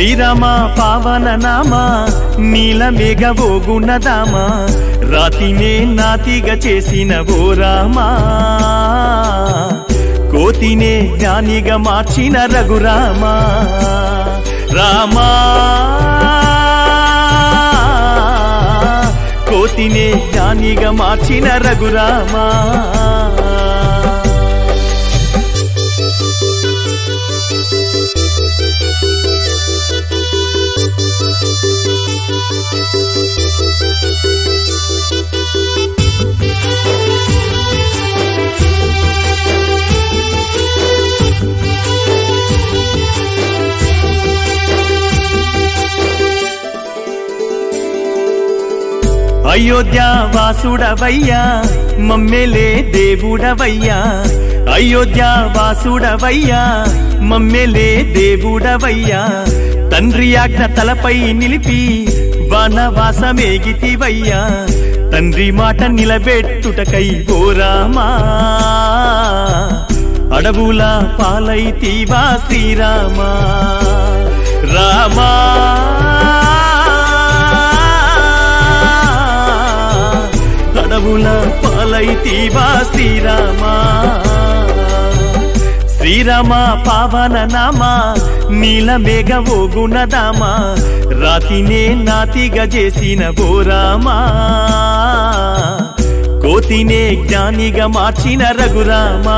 శ్రీరామ పావన నామ నీల మేఘవోగుణదామ రాతినే నాతిగా చేసిన ఓ రామా కోతినే జ్ఞానిగా మార్చిన రఘురామా రామా కోతినే జ్ఞానిగా మార్చిన రఘురామా అయోధ్య వాసుడవయ్యా మమ్మెలే దేవుడవయ్యా అయోధ్య వాసుడవయ్యా మమ్మెలే దేవుడవయ్యా తండ్రి ఆజ్ఞ తలపై నిలిపి వనవాసమేగితివయ్యా తండ్రి మాట నిలబెట్టుటకై ఓ రామా అడవుల పాలైతీవా శ్రీరామా రామా అడవుల పాలైతీవా శ్రీరామా శ్రీరామ పావన నామ నీల మేఘ ఓ గుణదామ రాతినే నాతిగా చేసిన ఓ రామా కోతినే జ్ఞానిగా మార్చిన రఘురామా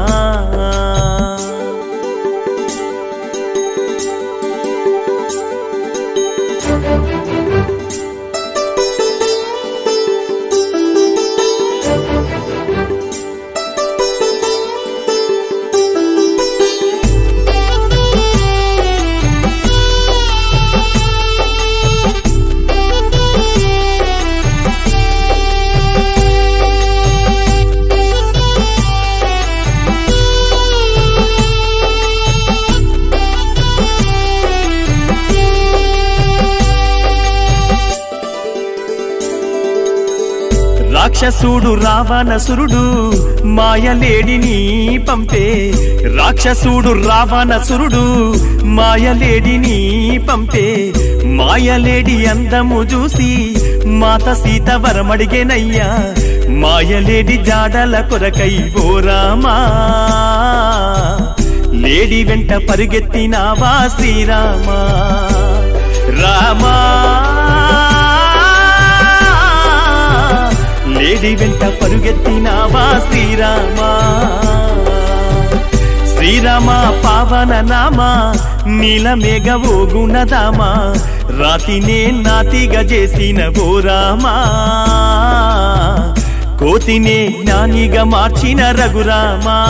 రాక్షసుడు రావణసురుడు మాయలేడిని పంపే రాక్షసుడు రావణసురుడు మాయలేడిని పంపే మాయలేడి అందము చూసి మాత సీత వరమడిగేనయ్యా మాయలేడి జాడల కొరకై ఓ రామా లేడి వెంట పరుగెత్తినావా శ్రీరామా రామా లేడి వెంట పరుగెత్తినావా శ్రీరామా శ్రీరామ పావన నామ నీల మేఘ ఓ గుణదామ రాతినే నాతిగా చేసిన ఓ రామా కోతినే జ్ఞానిగా మార్చిన రఘురామా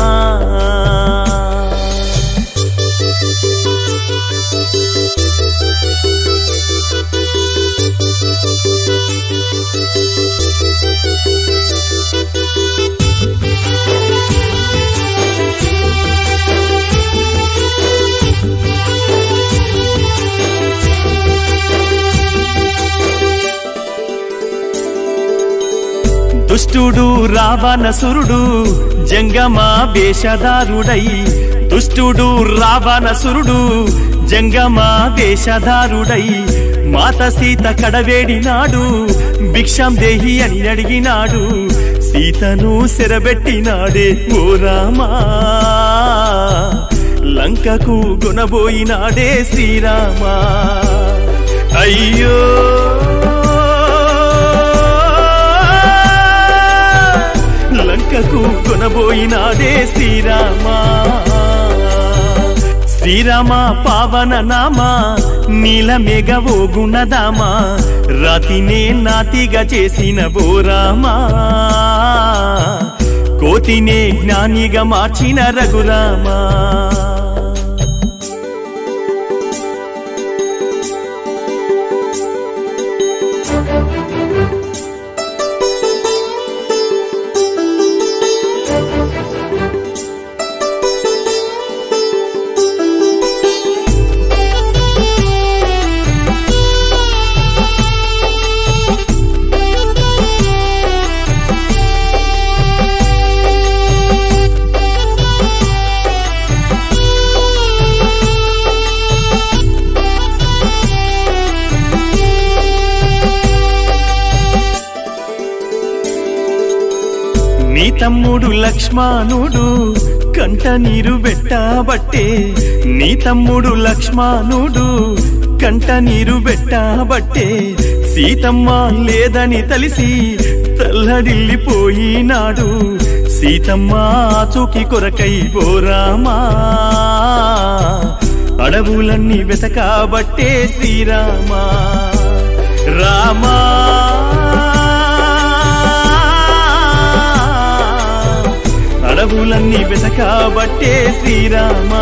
దుష్టుడు రావణసురుడు జంగమా వేషధారుడై దుష్టుడు రావణసురుడు జంగమా వేషధారుడై మాత సీత కడవేడినాడు భిక్షం దేహి అని అడిగినాడు సీతను సెరబెట్టినాడే ఓ రామా లంకకు గుణబోయినాడే శ్రీరామా అయ్యో లంకకు కొనబోయినాడే శ్రీరామా శ్రీరామ పావన నామ నీల మేఘ ఓ గుణదామ రాతినే నాతిగా చేసిన ఓ రామా కోతినే జ్ఞానిగా మార్చిన రఘురామా తమ్ముడు లక్ష్మణుడు కంట నీరు పెట్టబట్టే నీ తమ్ముడు లక్ష్మణుడు కంట నీరు పెట్టబట్టే సీతమ్మ లేదని తలిసి తల్లడిల్లిపోయినాడు సీతమ్మ చూకి కొరకై ఓరామా అడవులన్నీ వెతకాబట్టే శ్రీరామా రామా అడవులన్నీ వెతకాబట్టే శ్రీరామా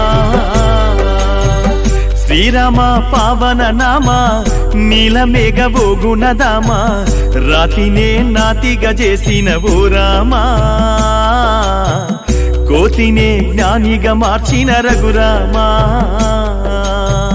శ్రీరామ పావన నామ నీలమేఘ ఓగుణదామా రాతినే నాతిగా చేసిన ఓ రామా కోతినే జ్ఞానిగా మార్చిన రఘురామా